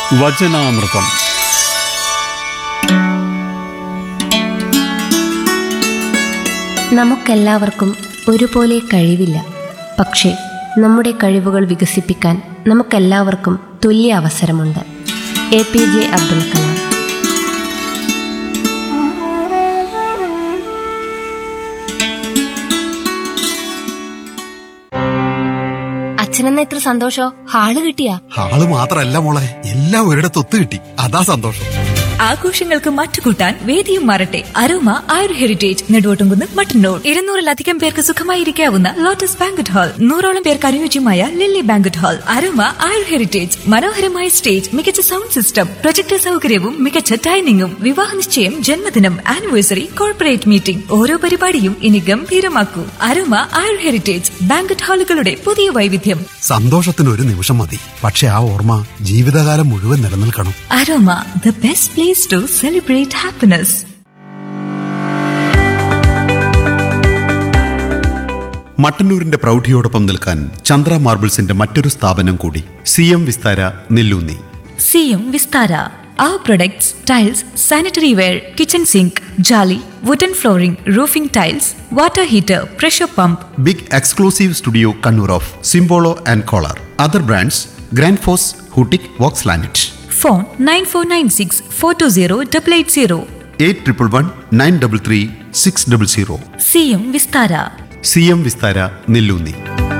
വചനാമൃതം നമുക്കെല്ലാവർക്കും ഒരുപോലെ കഴിവില്ല പക്ഷേ നമ്മുടെ കഴിവുകൾ വികസിപ്പിക്കാൻ നമുക്കെല്ലാവർക്കും തുല്യ അവസരമുണ്ട് A P J Abdul Kalam അച്ഛനെന്ന ഇത്ര സന്തോഷോ ഹാള് കിട്ടിയാ ആള് മാത്രല്ല മോളെ എല്ലാം ഒരിടത്ത് ഒത്തു കിട്ടി അതാ സന്തോഷം ആഘോഷങ്ങൾക്ക് മറ്റുകൂട്ടാൻ വേദിയും മാറട്ടെ അരോമ ആയുർ ഹെറിറ്റേജ് നെടുവോട്ടുംകുന്ന് മട്ടന്നൂർ ഇരുന്നൂറിലധികം പേർക്ക് സുഖമായിരിക്കാവുന്ന ലോട്ടസ് ബാങ്കറ്റ് ഹാൾ നൂറോളം പേർക്ക് അനുയോജ്യമായ lily banquet hall aroma Ayur heritage മനോഹരമായ സ്റ്റേജ് മികച്ച സൗണ്ട് സിസ്റ്റം പ്രൊജക്ടർ സൗകര്യവും മികച്ച ഡൈനിങ്ങും വിവാഹ നിശ്ചയം ജന്മദിനം ആനിവേഴ്സറി കോർപ്പറേറ്റ് മീറ്റിംഗ് ഓരോ പരിപാടിയും ഇനി ഗംഭീരമാക്കൂ അരോമ ആയുർ ഹെറിറ്റേജ് ബാങ്കറ്റ് ഹാളുകളുടെ പുതിയ വൈവിധ്യം സന്തോഷത്തിന് ഒരു നിമിഷം മതി പക്ഷെ ആ ഓർമ്മ ജീവിതകാലം മുഴുവൻ നിലനിൽക്കണം Aroma the best place to celebrate happiness മട്ടന്നൂരിന്റെ പ്രൗഢിയോടൊപ്പം നിൽക്കാൻ ചന്ദ്ര മാർബിൾസിന്റെ മറ്റൊരു സ്ഥാപനം കൂടി സി എം വിസ്താര നെല്ലൂന്നി സിയും Vistara Our products, tiles, sanitary ware, kitchen sink, jolly, wooden flooring, roofing tiles, water heater, pressure pump, big exclusive studio Kannur of Simpolo and Kohler other brands grand ഫോസ് ഹൂട്ടിക് വോക്സ് ലാനറ്റ് phone 9496 420 880. Eight triple one nine double three six double zero സിയും Vistara C M Vistara Nellunni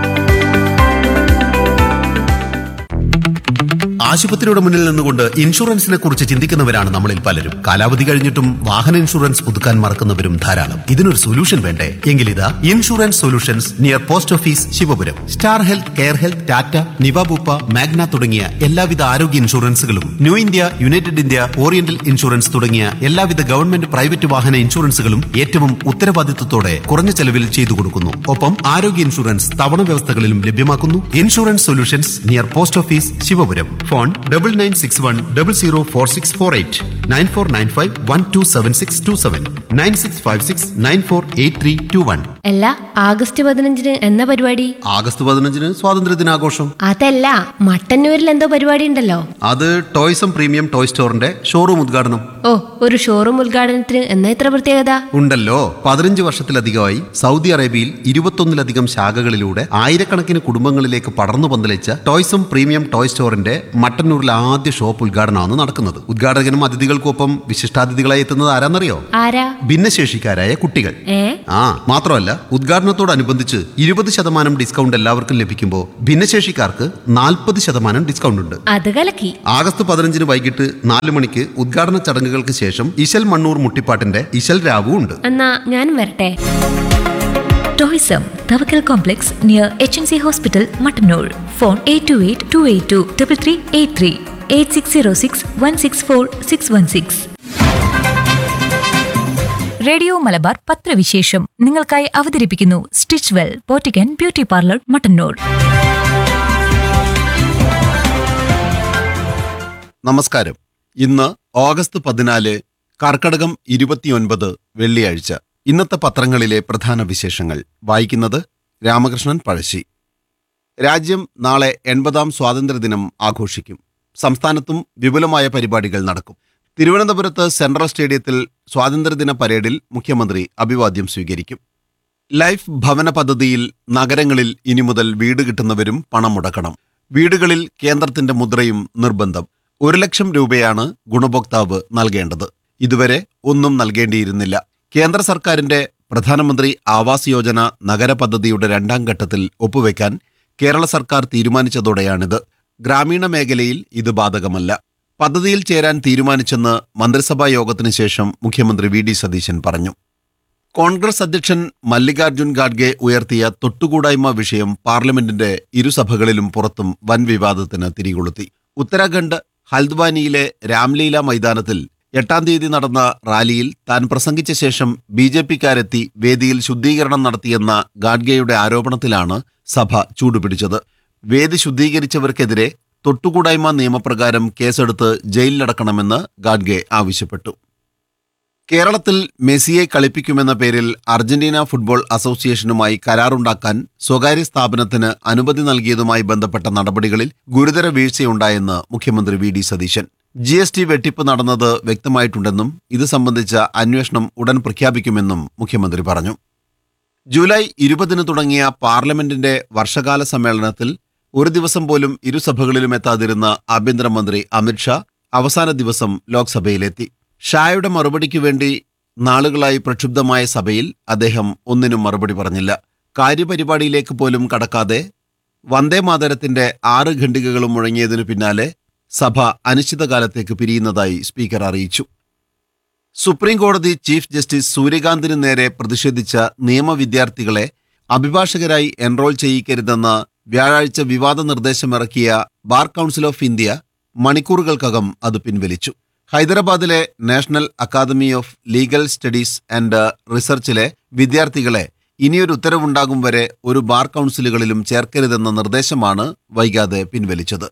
ആശുപത്രിയുടെ മുന്നിൽ നിന്നുകൊണ്ട് ഇൻഷുറൻസിനെ കുറിച്ച് ചിന്തിക്കുന്നവരാണ് നമ്മളിൽ പലരും കാലാവധി കഴിഞ്ഞിട്ടും വാഹന ഇൻഷുറൻസ് പുതുക്കാൻ മറക്കുന്നവരും ധാരാളം ഇതിനൊരു സൊല്യൂഷൻ വേണ്ടേ എങ്കിൽ ഇതാ insurance solutions near post office Sivapuram star health care health Tata Niva Bupa Magma തുടങ്ങിയ എല്ലാവിധ ആരോഗ്യ ഇൻഷുറൻസുകളും new India united India oriental insurance തുടങ്ങിയ എല്ലാവിധ ഗവൺമെന്റ് പ്രൈവറ്റ് വാഹന ഇൻഷുറൻസുകളും ഏറ്റവും ഉത്തരവാദിത്വത്തോടെ കുറഞ്ഞ ചെലവിൽ ചെയ്തു കൊടുക്കുന്നു ഒപ്പം ആരോഗ്യ ഇൻഷുറൻസ് തവണ വ്യവസ്ഥകളിലും ലഭ്യമാക്കുന്നു insurance solutions near post office Sivapuram phone double nine six one double zero four six four eight nine four nine five one two seven six two seven nine six five six nine four eight three two one അല്ല August പതിനഞ്ചിന് എന്ന പരിപാടി August പതിനഞ്ചിന് സ്വാതന്ത്ര്യ ദിനാഘോഷം അതല്ല മട്ടന്നൂരിൽ എന്തോ പരിപാടി ഉണ്ടല്ലോ അത് ടോയ്സം പ്രീമിയം ടോയ് സ്റ്റോറിന്റെ ഷോറൂം ഉദ്ഘാടനം ഓ ഒരു ഷോറൂം ഉദ്ഘാടനത്തിന് എന്നാ ഇത്ര പ്രത്യേകത ഉണ്ടല്ലോ പതിനഞ്ച് വർഷത്തിലധികമായി സൗദി അറേബ്യയിൽ ഇരുപത്തൊന്നിലധികം ശാഖകളിലൂടെ ആയിരക്കണക്കിന് കുടുംബങ്ങളിലേക്ക് പടർന്നു പന്തലിച്ച ടോയ്സം പ്രീമിയം ടോയ് സ്റ്റോറിന്റെ മട്ടന്നൂരിലെ ആദ്യ ഷോപ്പ് ഉദ്ഘാടനമാണ് നടക്കുന്നത് ഉദ്ഘാടകനും അതിഥികൾക്കൊപ്പം വിശിഷ്ടാതിഥികളായി എത്തുന്നത് ആരാന്നറിയോ ആരാ ഭിന്നശേഷിക്കാരായ കുട്ടികൾ ഏ ആ മാത്രമല്ല ഉദ്ഘാടനത്തോടനുബന്ധിച്ച് ഇരുപത് ശതമാനം ഡിസ്കൗണ്ട് എല്ലാവർക്കും ലഭിക്കുമ്പോൾ ഭിന്നശേഷിക്കാർക്ക് നാൽപ്പത് ശതമാനം ഡിസ്കൗണ്ട് ഉണ്ട് അത് കലക്കി ആഗസ്റ്റ് പതിനഞ്ചിന് വൈകിട്ട് നാല് മണിക്ക് ഉദ്ഘാടന ചടങ്ങുകൾക്ക് ശേഷം ഇശൽ മണ്ണൂർ മുട്ടിപ്പാട്ടിന്റെ ഇശൽ രാവു ഉണ്ട് എന്നാ ഞാനും വരട്ടെ ടോയ്സം Thavakkal complex near H N C hospital Mattannur phone eight two eight two eight two double three eight three eight six zero six one six four six one six radio Malabar പത്രവിശേഷം നിങ്ങൾക്കായി അവതരിപ്പിക്കുന്നു stitch well boutique beauty parlour Mattannur നമസ്കാരം ഇന്ന് August പതിനാല് കർക്കടകം ഇരുപത്തിയൊൻപത് വെള്ളിയാഴ്ച ഇന്നത്തെ പത്രങ്ങളിലെ പ്രധാന വിശേഷങ്ങൾ വായിക്കുന്നത് രാമകൃഷ്ണൻ പഴശ്ശി രാജ്യം നാളെ എൺപതാം സ്വാതന്ത്ര്യദിനം ആഘോഷിക്കും സംസ്ഥാനത്തും വിപുലമായ പരിപാടികൾ നടക്കും തിരുവനന്തപുരത്ത് സെൻട്രൽ സ്റ്റേഡിയത്തിൽ സ്വാതന്ത്ര്യദിന പരേഡിൽ മുഖ്യമന്ത്രി അഭിവാദ്യം സ്വീകരിക്കും ലൈഫ് ഭവന പദ്ധതിയിൽ നഗരങ്ങളിൽ ഇനി മുതൽ വീട് കിട്ടുന്നവരും പണം മുടക്കണം വീടുകളിൽ കേന്ദ്രത്തിന്റെ മുദ്രയും നിർബന്ധം ഒരു ലക്ഷം രൂപയാണ് ഗുണഭോക്താവ് നൽകേണ്ടത് ഇതുവരെ ഒന്നും നൽകേണ്ടിയിരുന്നില്ല കേന്ദ്ര സർക്കാരിന്റെ പ്രധാനമന്ത്രി ആവാസ് യോജന നഗര പദ്ധതിയുടെ രണ്ടാം ഘട്ടത്തിൽ ഒപ്പുവെക്കാൻ കേരള സർക്കാർ തീരുമാനിച്ചതോടെയാണിത് ഗ്രാമീണ മേഖലയിൽ ഇത് ബാധകമല്ല പദ്ധതിയിൽ ചേരാൻ തീരുമാനിച്ചെന്ന് മന്ത്രിസഭാ യോഗത്തിന് ശേഷം മുഖ്യമന്ത്രി വി ഡി സതീശൻ പറഞ്ഞു കോൺഗ്രസ് അധ്യക്ഷൻ മല്ലികാർജുൻ ഖാഡ്ഗെ ഉയർത്തിയ തൊട്ടുകൂടായ്മ വിഷയം പാർലമെന്റിന്റെ ഇരുസഭകളിലും പുറത്തും വൻ വിവാദത്തിന് തിരികൊളുത്തി ഉത്തരാഖണ്ഡ് ഹൽദ്വാനിയിലെ രാംലീല മൈതാനത്തിൽ എട്ടാം തീയതി നടന്ന റാലിയിൽ താൻ പ്രസംഗിച്ച ശേഷം ബി ജെ പിക്കാരെത്തി വേദിയിൽ ശുദ്ധീകരണം നടത്തിയെന്ന ഗാഡ്ഗെയുടെ ആരോപണത്തിലാണ് സഭ ചൂടുപിടിച്ചത് വേദി ശുദ്ധീകരിച്ചവർക്കെതിരെ തൊട്ടുകൂടായ്മ നിയമപ്രകാരം കേസെടുത്ത് ജയിലിലടക്കണമെന്ന് ഗാഡ്ഗെ ആവശ്യപ്പെട്ടു കേരളത്തിൽ മെസ്സിയെ കളിപ്പിക്കുമെന്ന പേരിൽ അർജന്റീന ഫുട്ബോൾ അസോസിയേഷനുമായി കരാറുണ്ടാക്കാൻ സ്വകാര്യ സ്ഥാപനത്തിന് അനുമതി നൽകിയതുമായി ബന്ധപ്പെട്ട നടപടികളിൽ ഗുരുതര വീഴ്ചയുണ്ടായെന്ന് മുഖ്യമന്ത്രി V D Satheesan G S T വെട്ടിപ്പ് നടന്നത് വ്യക്തമായിട്ടുണ്ടെന്നും ഇത് സംബന്ധിച്ച അന്വേഷണം ഉടൻ പ്രഖ്യാപിക്കുമെന്നും മുഖ്യമന്ത്രി പറഞ്ഞു ജൂലൈ ഇരുപതിന് തുടങ്ങിയ പാർലമെന്റിന്റെ വർഷകാല സമ്മേളനത്തിൽ ഒരു ദിവസം പോലും ഇരുസഭകളിലും എത്താതിരുന്ന ആഭ്യന്തരമന്ത്രി അമിത്ഷാ അവസാന ദിവസം ലോക്സഭയിലെത്തി ഷായുടെ മറുപടിക്ക് വേണ്ടി നാളുകളായി പ്രക്ഷുബ്ധമായ സഭയിൽ അദ്ദേഹം ഒന്നിനും മറുപടി പറഞ്ഞില്ല കാര്യപരിപാടിയിലേക്ക് പോലും കടക്കാതെ വന്ദേമാതരത്തിന്റെ ആറ് ഖണ്ഡികകളും മുഴങ്ങിയതിനു പിന്നാലെ സഭ അനിശ്ചിതകാലത്തേക്ക് പിരിയുന്നതായി സ്പീക്കർ അറിയിച്ചു സുപ്രീം കോടതി ചീഫ് ജസ്റ്റിസ് സൂര്യകാന്തിന് നേരെ പ്രതിഷേധിച്ച നിയമവിദ്യാർത്ഥികളെ അഭിഭാഷകരായി എൻറോൾ ചെയ്യിക്കരുതെന്ന വ്യാഴാഴ്ച വിവാദ നിർദ്ദേശമിറക്കിയ ബാർ കൗൺസിൽ ഓഫ് ഇന്ത്യ മണിക്കൂറുകൾക്കകം അത് പിൻവലിച്ചു ഹൈദരാബാദിലെ national academy of legal studies and റിസർച്ചിലെ വിദ്യാർത്ഥികളെ ഇനിയൊരു ഉത്തരവുണ്ടാകും വരെ ഒരു ബാർ കൗൺസിലുകളിലും ചേർക്കരുതെന്ന നിർദ്ദേശമാണ് വൈകാതെ പിൻവലിച്ചത്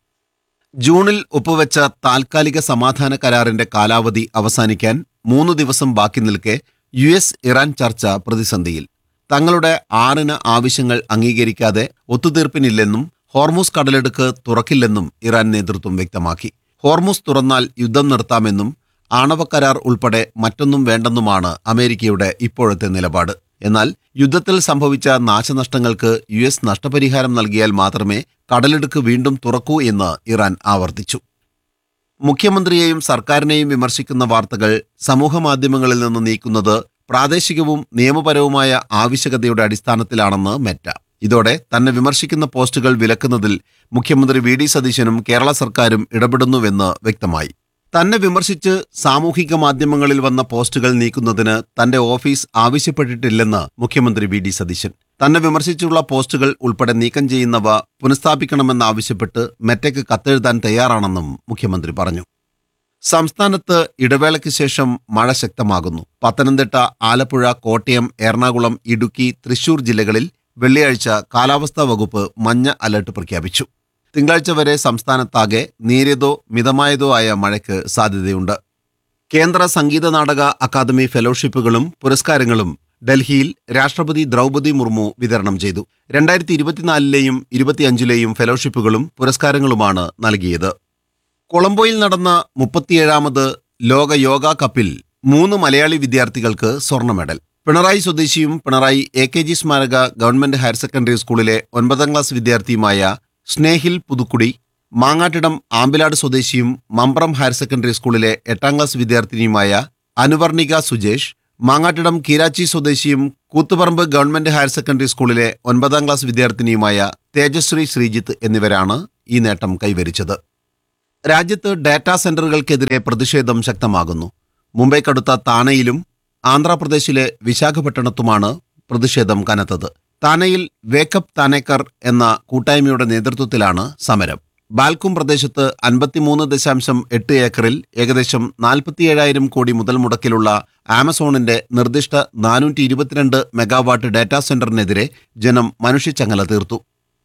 ജൂണിൽ ഒപ്പുവെച്ച താൽക്കാലിക സമാധാന കരാറിന്റെ കാലാവധി അവസാനിക്കാൻ മൂന്ന് ദിവസം ബാക്കി നിൽക്കെ യു എസ് ഇറാൻ ചർച്ച പ്രതിസന്ധിയിൽ തങ്ങളുടെ ആറിന് ആവശ്യങ്ങൾ അംഗീകരിക്കാതെ ഒത്തുതീർപ്പിനില്ലെന്നും ഹോർമൂസ് കടലെടുക്ക് തുറക്കില്ലെന്നും ഇറാൻ നേതൃത്വം വ്യക്തമാക്കി ഹോർമൂസ് തുറന്നാൽ യുദ്ധം നിർത്താമെന്നും ആണവ കരാർ ഉൾപ്പെടെ മറ്റൊന്നും വേണ്ടെന്നുമാണ് അമേരിക്കയുടെ ഇപ്പോഴത്തെ നിലപാട് എന്നാൽ യുദ്ധത്തിൽ സംഭവിച്ച നാശനഷ്ടങ്ങൾക്ക് യു എസ് നഷ്ടപരിഹാരം നൽകിയാൽ മാത്രമേ കടലിടുക്ക് വീണ്ടും തുറക്കൂ എന്ന് ഇറാൻ ആവർത്തിച്ചു മുഖ്യമന്ത്രിയെയും സർക്കാരിനെയും വിമർശിക്കുന്ന വാർത്തകൾ സമൂഹമാധ്യമങ്ങളിൽ നിന്ന് നീക്കുന്നത് പ്രാദേശികവും നിയമപരവുമായ ആവശ്യകതയുടെ അടിസ്ഥാനത്തിലാണെന്ന് മെറ്റ ഇതോടെ തന്നെ വിമർശിക്കുന്ന പോസ്റ്റുകൾ വിലക്കുന്നതിൽ മുഖ്യമന്ത്രി വി ഡി സതീശനും കേരള സർക്കാരും ഇടപെടുന്നുവെന്ന് വ്യക്തമായി തന്നെ വിമർശിച്ച് സാമൂഹിക മാധ്യമങ്ങളിൽ വന്ന പോസ്റ്റുകൾ നീക്കുന്നതിന് തന്റെ ഓഫീസ് ആവശ്യപ്പെട്ടിട്ടില്ലെന്ന് മുഖ്യമന്ത്രി വി ഡി സതീശൻ തന്നെ വിമർശിച്ചുള്ള പോസ്റ്റുകൾ ഉൾപ്പെടെ നീക്കം ചെയ്യുന്നവ പുനഃസ്ഥാപിക്കണമെന്നാവശ്യപ്പെട്ട് മെറ്റയ്ക്ക് കത്തെഴുതാൻ തയ്യാറാണെന്നും മുഖ്യമന്ത്രി പറഞ്ഞു സംസ്ഥാനത്ത് ഇടവേളയ്ക്ക് ശേഷം മഴ ശക്തമാകുന്നു പത്തനംതിട്ട ആലപ്പുഴ കോട്ടയം എറണാകുളം ഇടുക്കി തൃശൂർ ജില്ലകളിൽ വെള്ളിയാഴ്ച കാലാവസ്ഥാ വകുപ്പ് മഞ്ഞ അലർട്ട് പ്രഖ്യാപിച്ചു തിങ്കളാഴ്ച വരെ സംസ്ഥാനത്താകെ നേരിയതോ മിതമായതോ ആയ മഴയ്ക്ക് സാധ്യതയുണ്ട് കേന്ദ്ര സംഗീത നാടക അക്കാദമി ഫെലോഷിപ്പുകളും പുരസ്കാരങ്ങളും ഡൽഹിയിൽ രാഷ്ട്രപതി ദ്രൗപദി മുർമു വിതരണം ചെയ്തു രണ്ടായിരത്തി ഇരുപത്തിനാലിലെയും ഇരുപത്തിയഞ്ചിലെയും ഫെലോഷിപ്പുകളും പുരസ്കാരങ്ങളുമാണ് നൽകിയത് കൊളംബോയിൽ നടന്ന മുപ്പത്തിയേഴാമത് ലോക യോഗ കപ്പിൽ മൂന്ന് മലയാളി വിദ്യാർത്ഥികൾക്ക് സ്വർണ്ണ മെഡൽ പിണറായി സ്വദേശിയും പിണറായി എ കെ ജി സ്മാരക ഗവൺമെന്റ് ഹയർ സെക്കൻഡറി സ്കൂളിലെ ഒൻപതാം ക്ലാസ് വിദ്യാർത്ഥിയുമായ സ്നേഹിൽ പുതുക്കുടി മാങ്ങാട്ടിടം ആമ്പിലാട് സ്വദേശിയും മമ്പ്രം ഹയർ സെക്കൻഡറി സ്കൂളിലെ എട്ടാം ക്ലാസ് വിദ്യാർത്ഥിനിയുമായ അനുവർണിക സുജേഷ് മാങ്ങാട്ടിടം കീരാച്ചി സ്വദേശിയും കൂത്തുപറമ്പ് ഗവൺമെന്റ് ഹയർ സെക്കൻഡറി സ്കൂളിലെ ഒൻപതാം ക്ലാസ് വിദ്യാർത്ഥിനിയുമായ തേജശ്രീ ശ്രീജിത്ത് എന്നിവരാണ് ഈ നേട്ടം കൈവരിച്ചത് രാജ്യത്ത് ഡാറ്റാ സെന്ററുകൾക്കെതിരെ പ്രതിഷേധം ശക്തമാകുന്നു മുംബൈക്കടുത്ത താനെയിലും ആന്ധ്രാപ്രദേശിലെ വിശാഖപട്ടണത്തുമാണ് പ്രതിഷേധം കനത്തത് താനെയിൽ വേക്കപ്പ് താനേക്കർ എന്ന കൂട്ടായ്മയുടെ നേതൃത്വത്തിലാണ് സമരം ബാൽക്കും പ്രദേശത്ത് അൻപത്തിമൂന്ന് ദശാംശം എട്ട് ഏക്കറിൽ ഏകദേശം നാൽപ്പത്തിയേഴായിരം കോടി മുതൽ മുടക്കിലുള്ള ആമസോണിന്റെ നിർദ്ദിഷ്ട നാനൂറ്റി ഇരുപത്തിരണ്ട് മെഗാവാട്ട് ഡാറ്റാ സെന്ററിനെതിരെ ജനം മനുഷ്യച്ചങ്ങല തീർത്തു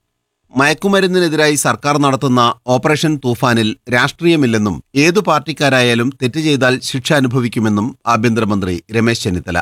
മയക്കുമരുന്നിനെതിരായി സർക്കാർ നടത്തുന്ന ഓപ്പറേഷൻ തൂഫാനിൽ രാഷ്ട്രീയമില്ലെന്നും ഏതു പാർട്ടിക്കാരായാലും തെറ്റ് ചെയ്താൽ ശിക്ഷ അനുഭവിക്കുമെന്നും ആഭ്യന്തരമന്ത്രി രമേശ് ചെന്നിത്തല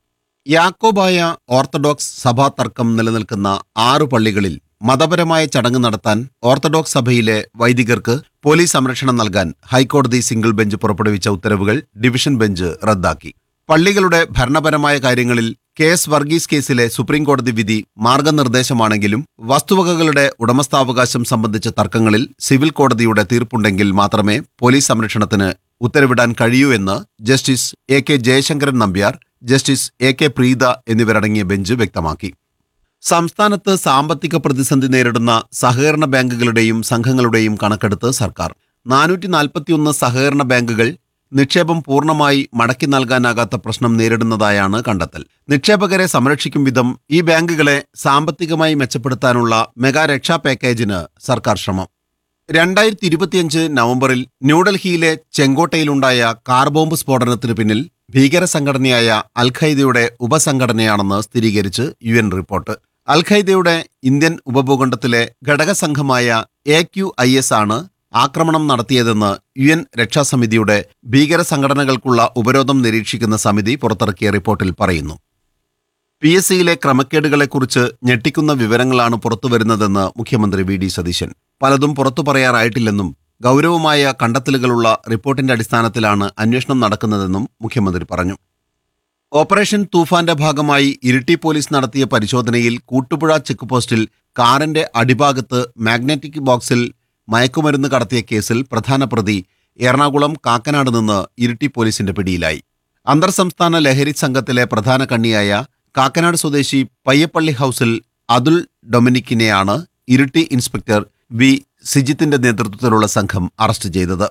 യാക്കോബായ ഓർത്തഡോക്സ് സഭാ തർക്കം നിലനിൽക്കുന്ന ആറു പള്ളികളിൽ മതപരമായ ചടങ്ങ് നടത്താൻ ഓർത്തഡോക്സ് സഭയിലെ വൈദികർക്ക് പോലീസ് സംരക്ഷണം നൽകാൻ ഹൈക്കോടതി സിംഗിൾ ബെഞ്ച് പുറപ്പെടുവിച്ച ഉത്തരവുകൾ ഡിവിഷൻ ബെഞ്ച് റദ്ദാക്കി പള്ളികളുടെ ഭരണപരമായ കാര്യങ്ങളിൽ കെ എസ് വർഗീസ് കേസിലെ സുപ്രീം കോടതി വിധി മാർഗനിർദ്ദേശമാണെങ്കിലും വസ്തുവകകളുടെ ഉടമസ്ഥാവകാശം സംബന്ധിച്ച തർക്കങ്ങളിൽ സിവിൽ കോടതിയുടെ തീർപ്പുണ്ടെങ്കിൽ മാത്രമേ പോലീസ് സംരക്ഷണത്തിന് ഉത്തരവിടാൻ കഴിയൂ എന്ന് justice A K Jayasankaran Nambiar justice A K Preetha എന്നിവരടങ്ങിയ ബെഞ്ച് വ്യക്തമാക്കി സംസ്ഥാനത്ത് സാമ്പത്തിക പ്രതിസന്ധി നേരിടുന്ന സഹകരണ ബാങ്കുകളുടെയും സംഘങ്ങളുടെയും കണക്കെടുത്ത് സർക്കാർ നാനൂറ്റി നാൽപ്പത്തിയൊന്ന് സഹകരണ ബാങ്കുകൾ നിക്ഷേപം പൂർണ്ണമായി മടക്കി നൽകാനാകാത്ത പ്രശ്നം നേരിടുന്നതായാണ് കണ്ടെത്തൽ നിക്ഷേപകരെ സംരക്ഷിക്കും വിധം ഈ ബാങ്കുകളെ സാമ്പത്തികമായി മെച്ചപ്പെടുത്താനുള്ള മെഗാ രക്ഷാ പാക്കേജിന് സർക്കാർ ശ്രമം രണ്ടായിരത്തി ഇരുപത്തിയഞ്ച് നവംബറിൽ ന്യൂഡൽഹിയിലെ ചെങ്കോട്ടയിലുണ്ടായ കാർ ബോംബ് സ്ഫോടനത്തിന് പിന്നിൽ ഭീകര സംഘടനയായ അൽഖൈദയുടെ ഉപസംഘടനയാണെന്ന് സ്ഥിരീകരിച്ച് യു എൻ റിപ്പോർട്ട് അൽഖൈദയുടെ ഇന്ത്യൻ ഉപഭൂഖണ്ഡത്തിലെ ഘടകസംഘമായ എ ക്യു ഐ എസ് ആണ് ആക്രമണം നടത്തിയതെന്ന് യു എൻ രക്ഷാസമിതിയുടെ ഭീകര സംഘടനകൾക്കുള്ള ഉപരോധം നിരീക്ഷിക്കുന്ന സമിതി പുറത്തിറക്കിയ റിപ്പോർട്ടിൽ പറയുന്നു പി എസ് സിയിലെ ക്രമക്കേടുകളെക്കുറിച്ച് ഞെട്ടിക്കുന്ന വിവരങ്ങളാണ് പുറത്തുവരുന്നതെന്ന് മുഖ്യമന്ത്രി വി ഡി സതീശൻ പലതും പുറത്തു പറയാറായിട്ടില്ലെന്നും ഗൗരവമായ കണ്ടെത്തലുകളുള്ള റിപ്പോർട്ടിന്റെ അടിസ്ഥാനത്തിലാണ് അന്വേഷണം നടക്കുന്നതെന്നും മുഖ്യമന്ത്രി പറഞ്ഞു ഓപ്പറേഷൻ തൂഫാന്റെ ഭാഗമായി ഇരിട്ടി പോലീസ് നടത്തിയ പരിശോധനയിൽ കൂട്ടുപുഴ ചെക്ക് പോസ്റ്റിൽ കാറിന്റെ അടിഭാഗത്ത് മാഗ്നറ്റിക് ബോക്സിൽ മയക്കുമരുന്ന് കടത്തിയ കേസിൽ പ്രധാന പ്രതി എറണാകുളം കാക്കനാട് നിന്ന് ഇരിട്ടി പോലീസിന്റെ പിടിയിലായി അന്തർ സംസ്ഥാന ലഹരി സംഘത്തിലെ പ്രധാന കണ്ണിയായ കാക്കനാട് സ്വദേശി പയ്യപ്പള്ളി ഹൌസിൽ അതുൽ ഡൊമിനിക്കിനെയാണ് ഇരിട്ടി ഇൻസ്പെക്ടർ വി സിജിത്തിന്റെ നേതൃത്വത്തിലുള്ള സംഘം അറസ്റ്റ് ചെയ്തത്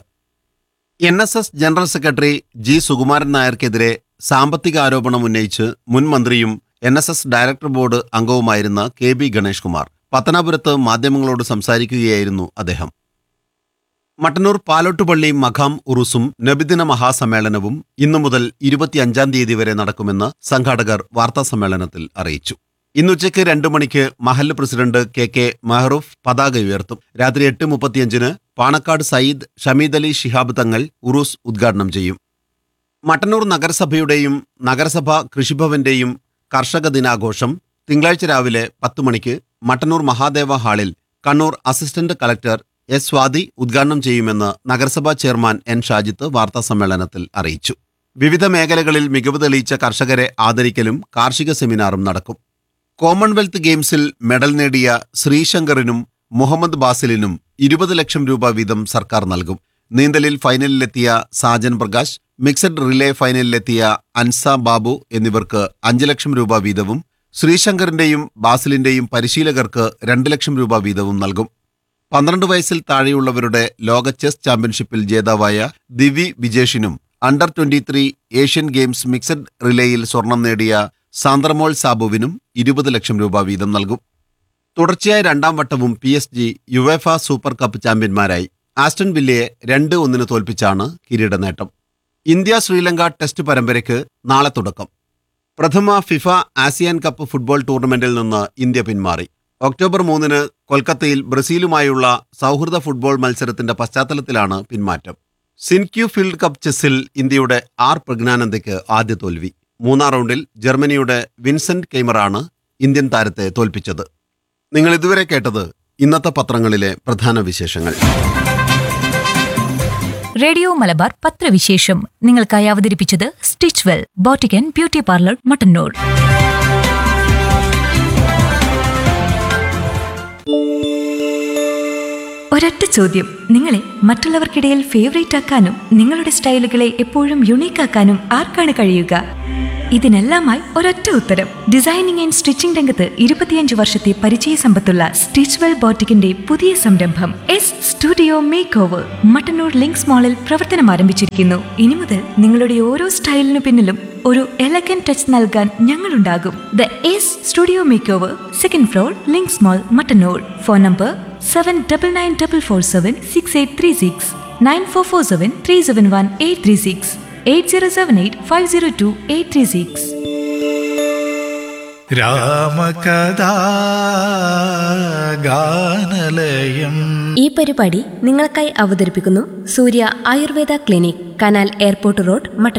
N S S general secretary G Sukumaran നായർക്കെതിരെ സാമ്പത്തിക ആരോപണം ഉന്നയിച്ച് മുൻ മന്ത്രിയും N S S director board അംഗവുമായിരുന്ന കെ ബി ഗണേഷ് കുമാർ പത്തനാപുരത്ത് മാധ്യമങ്ങളോട് സംസാരിക്കുകയായിരുന്നു അദ്ദേഹം മട്ടന്നൂർ പാലോട്ടുപള്ളി മഖാം ഉറുസും നബിദിന മഹാസമ്മേളനവും ഇന്നു മുതൽ ഇരുപത്തിയഞ്ചാം തീയതി വരെ നടക്കുമെന്ന് സംഘാടകർ വാർത്താസമ്മേളനത്തിൽ അറിയിച്ചു ഇന്നുച്ചയ്ക്ക് രണ്ടു മണിക്ക് മഹല്ല് പ്രസിഡന്റ് കെ കെ മെഹറൂഫ് പതാക ഉയർത്തും രാത്രി എട്ട് മുപ്പത്തിയഞ്ചിന് പാണക്കാട് സയ്യിദ് ഷമീദ് അലി ശിഹാബ് തങ്ങൾ ഉറൂസ് ഉദ്ഘാടനം ചെയ്യും മട്ടന്നൂർ നഗരസഭയുടെയും നഗരസഭ കൃഷിഭവന്റെയും കർഷക ദിനാഘോഷം തിങ്കളാഴ്ച രാവിലെ പത്ത് മണിക്ക് മട്ടന്നൂർ മഹാദേവ ഹാളിൽ Kannur assistant collector S Swathi ഉദ്ഘാടനം ചെയ്യുമെന്ന് നഗരസഭാ ചെയർമാൻ എൻ ഷാജിത്ത് വാർത്താസമ്മേളനത്തിൽ അറിയിച്ചു വിവിധ മേഖലകളിൽ മികവ് തെളിയിച്ച കർഷകരെ ആദരിക്കലും കാർഷിക സെമിനാറും നടക്കും കോമൺവെൽത്ത് ഗെയിംസിൽ മെഡൽ നേടിയ ശ്രീശങ്കറിനും മുഹമ്മദ് ബാസിലിനും ഇരുപത് ലക്ഷം രൂപ വീതം സർക്കാർ നൽകും നീന്തലിൽ ഫൈനലിലെത്തിയ സാജൻ പ്രകാശ് മിക്സഡ് റിലേ ഫൈനലിലെത്തിയ അൻസ ബാബു എന്നിവർക്ക് അഞ്ച് ലക്ഷം രൂപ വീതവും ശ്രീശങ്കറിന്റെയും ബാസിലിന്റെയും പരിശീലകർക്ക് രണ്ട് ലക്ഷം രൂപ വീതവും നൽകും പന്ത്രണ്ട് വയസ്സിൽ താഴെയുള്ളവരുടെ ലോക ചെസ് ചാമ്പ്യൻഷിപ്പിൽ ജേതാവായ ദിവി വിജേഷിനും under twenty three Asian games mixed റിലേയിൽ സ്വർണം നേടിയ സാന്ദ്രമോൾ സാബുവിനും ഇരുപത് ലക്ഷം രൂപ വീതം നൽകും തുടർച്ചയായ രണ്ടാം വട്ടവും P S G UEFA super cup ചാമ്പ്യന്മാരായി ആസ്റ്റൺ വില്ലയെ രണ്ട് ഒന്നിന് തോൽപ്പിച്ചാണ് കിരീട നേട്ടം ഇന്ത്യ ശ്രീലങ്ക ടെസ്റ്റ് പരമ്പരയ്ക്ക് നാളെ തുടക്കം പ്രഥമ ഫിഫ ആസിയാൻ കപ്പ് ഫുട്ബോൾ ടൂർണമെന്റിൽ നിന്ന് ഇന്ത്യ പിന്മാറി ഒക്ടോബർ മൂന്നിന് കൊൽക്കത്തയിൽ ബ്രസീലുമായുള്ള സൗഹൃദ ഫുട്ബോൾ മത്സരത്തിന്റെ പശ്ചാത്തലത്തിലാണ് പിന്മാറ്റം സിൻക്യു ഫീൽഡ് കപ്പ് ചെസ്സിൽ ഇന്ത്യയുടെ ആർ പ്രജ്ഞാനന്ദയ്ക്ക് ആദ്യ തോൽവി മൂന്നാം റൗണ്ടിൽ ജർമ്മനിയുടെ വിൻസെന്റ് കെയ്മറാണ് ഇന്ത്യൻ താരത്തെ തോൽപ്പിച്ചത് നിങ്ങൾ ഇതുവരെ കേട്ടത് ഇന്നത്തെ പത്രങ്ങളിലെ പ്രധാന വിശേഷങ്ങൾ റേഡിയോ മലബാർ പത്രവിശേഷം നിങ്ങൾക്കായി അവതരിപ്പിച്ചത് stitch well boutique beauty parlour Mattannur ഒരൊറ്റ ചോദ്യം നിങ്ങളെ മറ്റുള്ളവർക്കിടയിൽ ഫേവറേറ്റ് ആക്കാനും നിങ്ങളുടെ സ്റ്റൈലുകളെ എപ്പോഴും യുണീക്ക് ആക്കാനും ആർക്കാണ് കഴിയുക ഇതിനെല്ലാമായി ഒരൊറ്റ ഉത്തരം ഡിസൈനിങ് ആൻഡ് സ്റ്റിച്ചിംഗ് രംഗത്ത് ഇരുപത്തിയഞ്ച് വർഷത്തെ പരിചയ സമ്പത്തുള്ള സ്റ്റിച്ച്വെൽ ബോട്ടിക്കിന്റെ പുതിയ സംരംഭം S studio makeover Mattannur links മാളിൽ പ്രവർത്തനം ആരംഭിച്ചിരിക്കുന്നു ഇനി മുതൽ നിങ്ങളുടെ ഓരോ സ്റ്റൈലിനു പിന്നിലും ഒരു എലഗൻ ടച്ച് നൽകാൻ ഞങ്ങളുണ്ടാകും the S studio makeover second floor links mall Mattannur phone number seven double nine double four seven six eight three six nine four four seven three seven one eight three six eight zero seven eight five zero two eight three six രാമകഥാ ഗാനലയം ഈ പരിപാടി നിങ്ങൾക്കായി അവതരിപ്പിക്കുന്നു Surya Ayurveda clinic canal airport road Mattannur